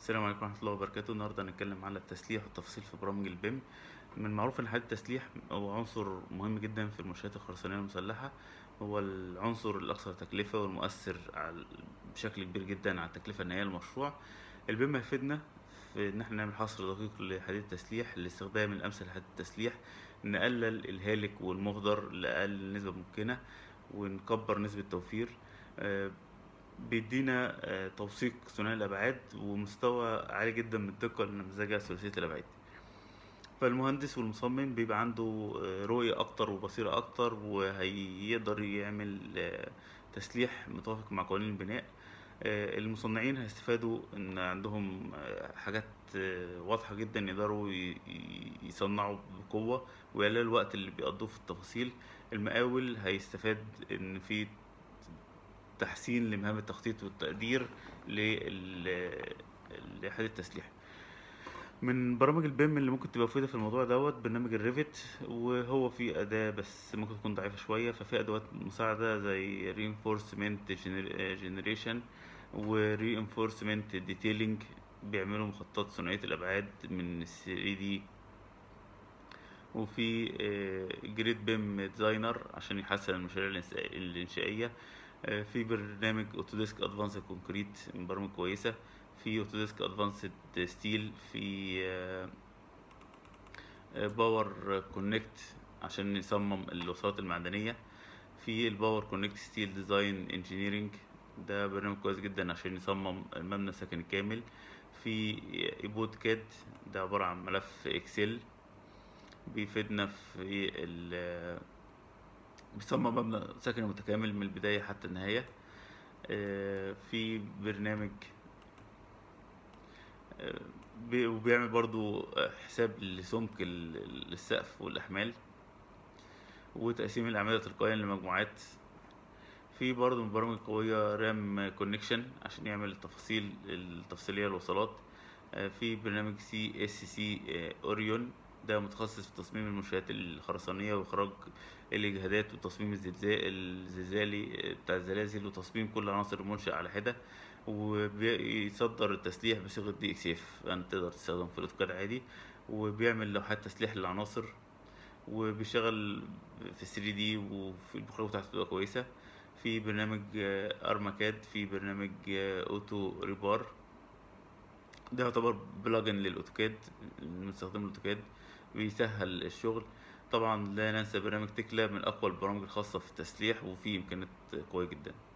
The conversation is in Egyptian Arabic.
السلام عليكم ورحمة الله وبركاته النهاردة هنتكلم على التسليح والتفاصيل في برامج البيم من المعروف ان حد التسليح هو عنصر مهم جدا في المنشآت الخرسانية المسلحة هو العنصر الأكثر تكلفة والمؤثر على بشكل كبير جدا على التكلفة النهائية للمشروع البيم هيفيدنا في ان احنا نعمل حصر دقيق لحديد التسليح لاستخدام الأمثل لحديد التسليح نقلل الهالك والمهدر لأقل نسبة ممكنة ونكبر نسبة توفير آه، بيدينا آه، توثيق ثنائي الأبعاد ومستوى عالي جدا من الدقة للنمذجة ثلاثية الأبعاد فالمهندس والمصمم بيبقى عنده آه، رؤية أكتر وبصيرة أكتر وهيقدر يعمل آه، تسليح متوافق مع قوانين البناء آه، المصنعين هيستفادوا إن عندهم آه، حاجات آه، واضحة جدا يقدروا ي- ي- يصنعوا بقوة ويقللوا الوقت اللي بيقضوه في التفاصيل المقاول هيستفاد إن في تحسين لمهام التخطيط والتقدير لل- لحد التسليح من برامج البيم اللي ممكن تبقى مفيدة في الموضوع دوت برنامج الريفت وهو فيه أداة بس ممكن تكون ضعيفة شوية ففي أدوات مساعدة زي reinforcement gener- generation و reinforcement detailing بيعملوا مخططات ثنائية الأبعاد من 3D وفي جريد بيم ديزاينر عشان يحسن المشاريع الإنس- الإنشائية آه، في برنامج اوتوديسك ادفانسد كونكريت من برامج كويسة في اوتوديسك ادفانسد ستيل في باور كونكت عشان نصمم الوصلات المعدنية في الباور كونكت ستيل ديزاين انجينيرينج ده برنامج كويس جدا عشان يصمم المبنى السكني كامل في ايبود كاد ده عبارة عن ملف اكسل بيفيدنا في ال بيصمم مبنى سكني متكامل من البداية حتى النهاية آه، في برنامج آه، بي- وبيعمل برضو آه، حساب لسمك ال- السقف والأحمال وتقسيم الأعمدة تلقائيا لمجموعات في برضو من البرامج القوية رام كونكشن عشان يعمل التفاصيل التفصيلية للوصلات آه، في برنامج سي اس سي اوريون ده متخصص في تصميم المنشآت الخرسانية وإخراج الإجهادات وتصميم الزلزال الزلزالي بتاع الزلازل وتصميم كل عناصر المنشأ على حدة وبيصدر التسليح بصيغة دي اكس اف يعني تقدر تستخدم في الأوتوكاد عادي وبيعمل لوحات تسليح للعناصر وبيشتغل في 3 دي وفي البخارة بتاعته بتبقى كويسة في برنامج آه، ارماكاد في برنامج آه، اوتو ريبار ده يعتبر بلجن للاوتوكاد بنستخدم الاوتوكاد بيسهل الشغل طبعا لا ننسى برنامج تكلا من اقوى البرامج الخاصة في التسليح وفيه امكانيات قوية جدا